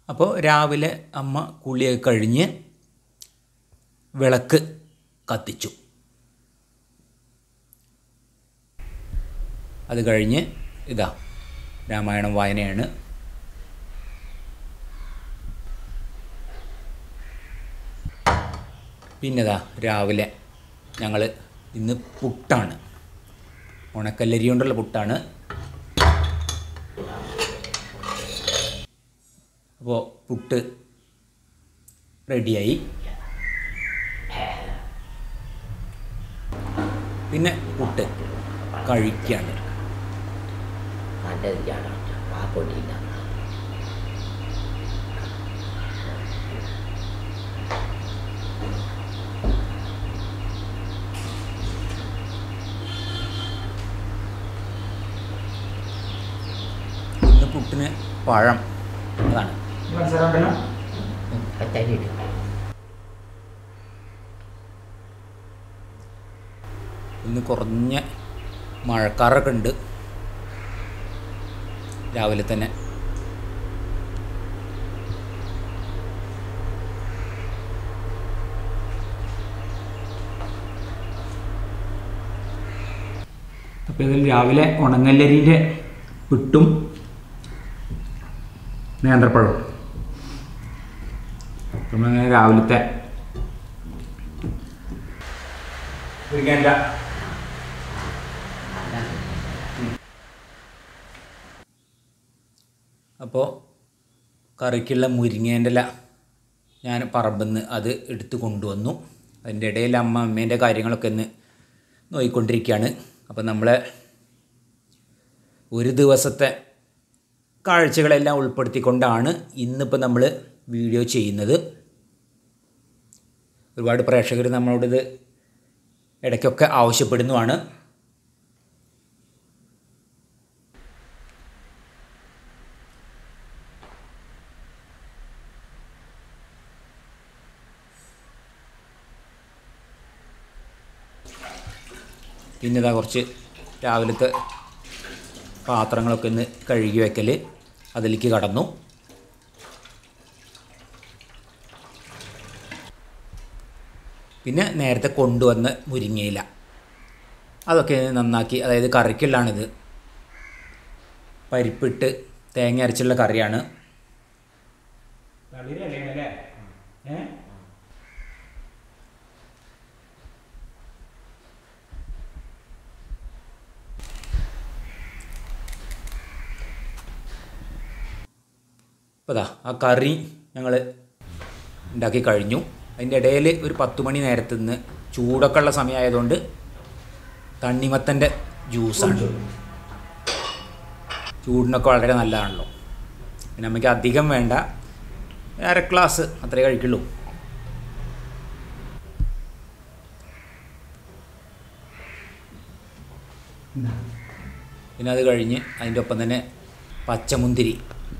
അപ്പോൾ രാവിലെ അമ്മ കുളിയൊക്കെ കഴിഞ്ഞ് വിളക്ക് കത്തിച്ചു അത് കഴിഞ്ഞ് ഇതാ രാമായണം വായനയാണ് പിന്നെതാ രാവിലെ ഞങ്ങൾ ഇന്ന് പുട്ടാണ് ഉണക്കല്ലരി കൊണ്ടുള്ള പുട്ടാണ് അപ്പോൾ പുട്ട് റെഡിയായി പിന്നെ പുട്ട് കഴിക്കുകയാണ് നല്ലതിലാണ് ആ പൊടിയില്ല ഇന്ന് പുട്ടിന് പഴം അതാണ് കച്ചാരി ഇടും ഇന്ന് കുറഞ്ഞ മഴക്കാറൊക്കെ ഉണ്ട് രാവിലെ തന്നെ അപ്പോൾ ഇതിൽ രാവിലെ ഉണങ്ങല്ലരിൻ്റെ പിട്ടും നേന്ത്രപ്പഴവും നമ്മളങ്ങനെ രാവിലത്തെ മുരിങ്ങേൻ്റെ അപ്പോൾ കറിക്കുള്ള മുരിങ്ങേൻ്റെ ഇല ഞാൻ പറമ്പിന്ന് അത് എടുത്ത് കൊണ്ടുവന്നു അതിൻ്റെ ഇടയിൽ അമ്മ അമ്മേൻ്റെ കാര്യങ്ങളൊക്കെ ഒന്ന് നോക്കിക്കൊണ്ടിരിക്കുകയാണ് അപ്പോൾ നമ്മളെ ഒരു ദിവസത്തെ കാഴ്ചകളെല്ലാം ഉൾപ്പെടുത്തിക്കൊണ്ടാണ് ഇന്നിപ്പോൾ നമ്മൾ വീഡിയോ ചെയ്യുന്നത് ഒരുപാട് പ്രേക്ഷകർ നമ്മളോടിത് ഇടയ്ക്കൊക്കെ ആവശ്യപ്പെടുന്നതാണ് പിന്നെ ഇതാ കുറച്ച് രാവിലത്തെ പാത്രങ്ങളൊക്കെ ഒന്ന് കഴുകി വെക്കൽ അതിലേക്ക് കടന്നു പിന്നെ നേരത്തെ കൊണ്ടുവന്ന മുരിങ്ങയില അതൊക്കെ നന്നാക്കി അതായത് കറിക്കുള്ളാണിത് പരിപ്പിട്ട് തേങ്ങ അരച്ചുള്ള കറിയാണ് അപ്പോൾ ദാ ആ കറി ഞങ്ങൾ ഉണ്ടാക്കി കഴിഞ്ഞു അതിൻ്റെ ഇടയിൽ ഒരു പത്ത് മണി നേരത്ത് നിന്ന് ചൂടൊക്കെ ഉള്ള സമയമായതുകൊണ്ട് തണ്ണിമത്തൻ്റെ ജ്യൂസാണ് ചൂടിനൊക്കെ വളരെ നല്ലതാണല്ലോ പിന്നെ നമുക്ക് അധികം വേണ്ട അര ഗ്ലാസ് അത്രേ കഴിക്കുള്ളൂ പിന്നെ അത് കഴിഞ്ഞ് അതിൻ്റെ ഒപ്പം തന്നെ പച്ചമുന്തിരി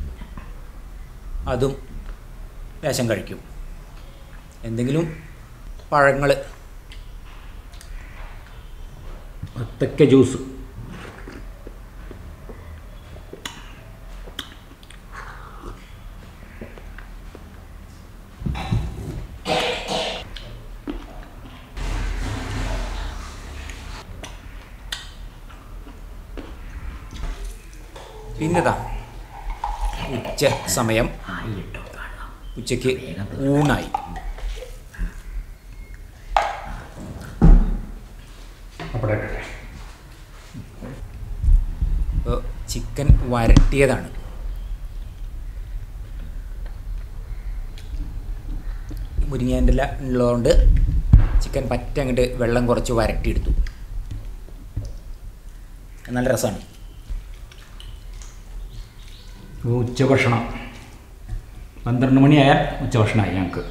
അതും ലേശം കഴിക്കും എന്തെങ്കിലും പഴങ്ങൾ ഒത്തക്ക ജ്യൂസ് പിന്നെതാ ഉച്ച സമയം ആയി ഇട്ടോ കാണാം ഉച്ചയ്ക്ക് ഊണായി ഇപ്പോൾ ചിക്കൻ വരട്ടിയതാണ് മുരിങ്ങേൻ്റെ ഇല ഉള്ളതുകൊണ്ട് ചിക്കൻ പറ്റ അങ്ങോട്ട് വെള്ളം കുറച്ച് വരട്ടിയെടുത്തു നല്ല രസമാണ് ഉച്ചഭക്ഷണം പന്ത്രണ്ട് മണിയായാൽ ഉച്ചഭക്ഷണമായി ഞങ്ങൾക്ക്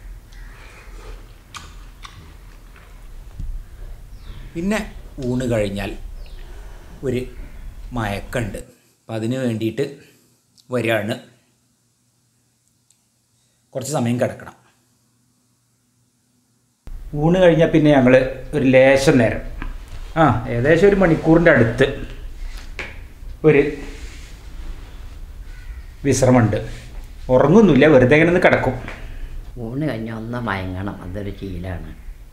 പിന്നെ ഊണ് കഴിഞ്ഞാൽ ഒരു മയക്കുണ്ട് അപ്പം അതിന് വേണ്ടിയിട്ട് വരികയാണ് കുറച്ച് സമയം കിടക്കണം ഊണ് കഴിഞ്ഞാൽ പിന്നെ ഞങ്ങൾ ഒരു ലേശം നേരം ആ ഏകദേശം ഒരു മണിക്കൂറിൻ്റെ അടുത്ത് ഒരു വിശ്രമമുണ്ട് ഉറങ്ങുന്നില്ല വെറുതെ ഇങ്ങനെ ഒന്ന് കിടക്കും ഊണ് കഴിഞ്ഞ ഒന്ന് മയങ്ങണം അതൊരു ശീലമാണ്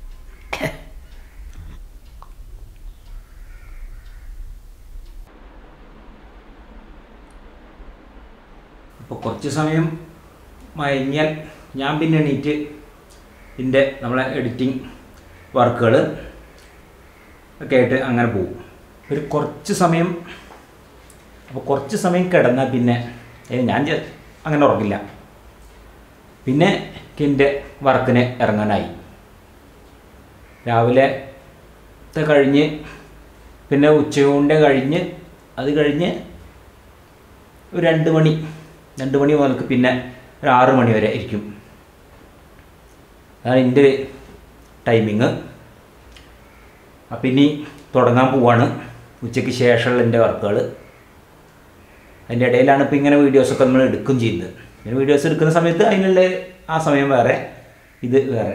അപ്പോൾ കുറച്ച് സമയം മയങ്ങിയാൽ ഞാൻ പിന്നെ എണീറ്റ് ഇതിൻ്റെ നമ്മളെ എഡിറ്റിംഗ് വർക്കുകൾ ഒക്കെ ആയിട്ട് അങ്ങനെ പോകും ഒരു കുറച്ച് സമയം അപ്പോൾ കുറച്ച് സമയം കിടന്നാൽ പിന്നെ ഏ, ഞാൻ ജ- അങ്ങനെ ഉറങ്ങില്ല പിന്നെ എൻ്റെ വർക്കിന് ഇറങ്ങാനായി രാവിലെ ത്തെ കഴിഞ്ഞ് പിന്നെ ഉച്ചയൂണിൻ്റെ കഴിഞ്ഞ് അത് കഴിഞ്ഞ് ഒരു രണ്ട് മണി രണ്ട് മണി മുതൽക്ക് പിന്നെ ഒരു ആറ് മണി വരെ ഇരിക്കും അതാണ് എൻ്റെ ടൈമിങ് അപ്പം ഇനി തുടങ്ങാൻ പോവാണ് ഉച്ചയ്ക്ക് ശേഷമുള്ള എൻ്റെ വർക്കുകൾ അതിൻ്റെ ഇടയിലാണ് ഇപ്പോൾ ഇങ്ങനെ വീഡിയോസൊക്കെ നമ്മൾ എടുക്കും ചെയ്യുന്നത് ഇങ്ങനെ വീഡിയോസ് എടുക്കുന്ന സമയത്ത് അതിനുള്ള ആ സമയം വേറെ ഇത് വേറെ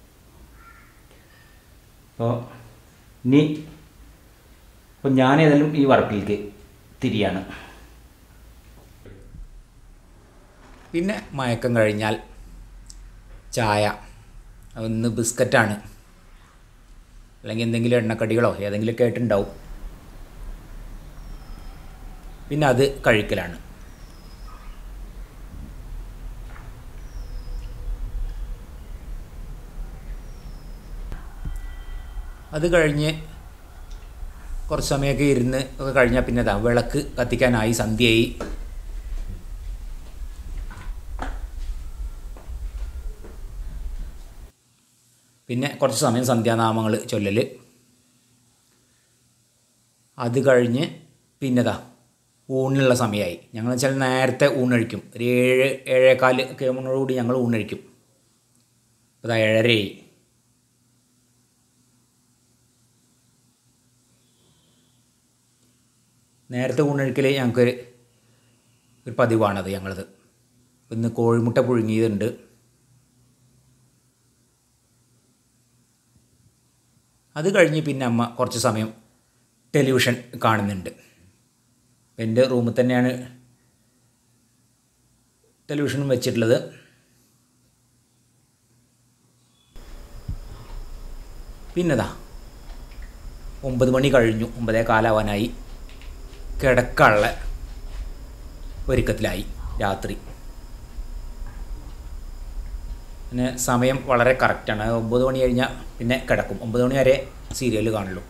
അപ്പോൾ ഇനി അപ്പോൾ ഞാൻ ഏതായാലും ഈ വർക്കിലേക്ക് തിരിയാണ് പിന്നെ മയക്കം കഴിഞ്ഞാൽ ചായ ഒന്ന് ബിസ്ക്കറ്റാണ് അല്ലെങ്കിൽ എന്തെങ്കിലും എണ്ണക്കടികളോ ഏതെങ്കിലുമൊക്കെ ആയിട്ടുണ്ടാവും പിന്നെ അത് കഴിക്കലാണ് അത് കഴിഞ്ഞ് കുറച്ച് സമയമൊക്കെ ഇരുന്ന് ഒക്കെ കഴിഞ്ഞാൽ പിന്നെ അതാ വിളക്ക് കത്തിക്കാനായി സന്ധ്യയായി പിന്നെ കുറച്ച് സമയം സന്ധ്യാനാമങ്ങൾ ചൊല്ലൽ അത് കഴിഞ്ഞ് പിന്നെതാ ഊണിനുള്ള സമയമായി ഞങ്ങൾ വെച്ചാൽ നേരത്തെ ഊണഴിക്കും ഒരു ഏഴ് ഏഴേകാല് ഒക്കെ ആകുമ്പോഴോടുകൂടി ഞങ്ങൾ ഊണഴിക്കും അപ്പോൾ ഇതാ ഏഴരയായി നേരത്തെ ഊണഴിക്കൽ ഞങ്ങൾക്ക് ഒരു പതിവാണത് ഞങ്ങളത് ഇന്ന് കോഴിമുട്ട പുഴുങ്ങിയതുണ്ട് അത് കഴിഞ്ഞ് പിന്നെ അമ്മ കുറച്ച് സമയം ടെലിവിഷൻ കാണുന്നുണ്ട് എൻ്റെ റൂമിൽ തന്നെയാണ് ടെലിവിഷനും വെച്ചിട്ടുള്ളത് പിന്നെതാ ഒമ്പത് മണി കഴിഞ്ഞു ഒമ്പതേ കാലാവാനായി കിടക്കാനുള്ള ഒരുക്കത്തിലായി രാത്രി പിന്നെ സമയം വളരെ കറക്റ്റാണ് ഒമ്പത് മണി കഴിഞ്ഞാൽ പിന്നെ കിടക്കും ഒമ്പത് മണി വരെ സീരിയൽ കാണുള്ളൂ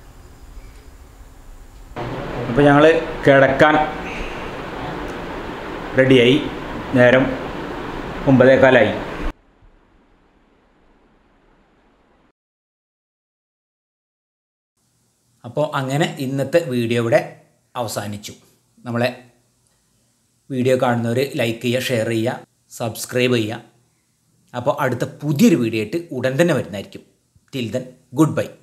അപ്പോൾ ഞങ്ങൾ കിടക്കാൻ റെഡിയായി നേരം ഒമ്പതേകാലായി അപ്പോൾ അങ്ങനെ ഇന്നത്തെ വീഡിയോ ഇവിടെ അവസാനിച്ചു നമ്മളെ വീഡിയോ കാണുന്നവർ ലൈക്ക് ചെയ്യുക ഷെയർ ചെയ്യുക സബ്സ്ക്രൈബ് ചെയ്യുക അപ്പോൾ അടുത്ത പുതിയൊരു വീഡിയോ ആയിട്ട് ഉടൻ തന്നെ വരുന്നതായിരിക്കും ടിൽ ദെൻ ഗുഡ് ബൈ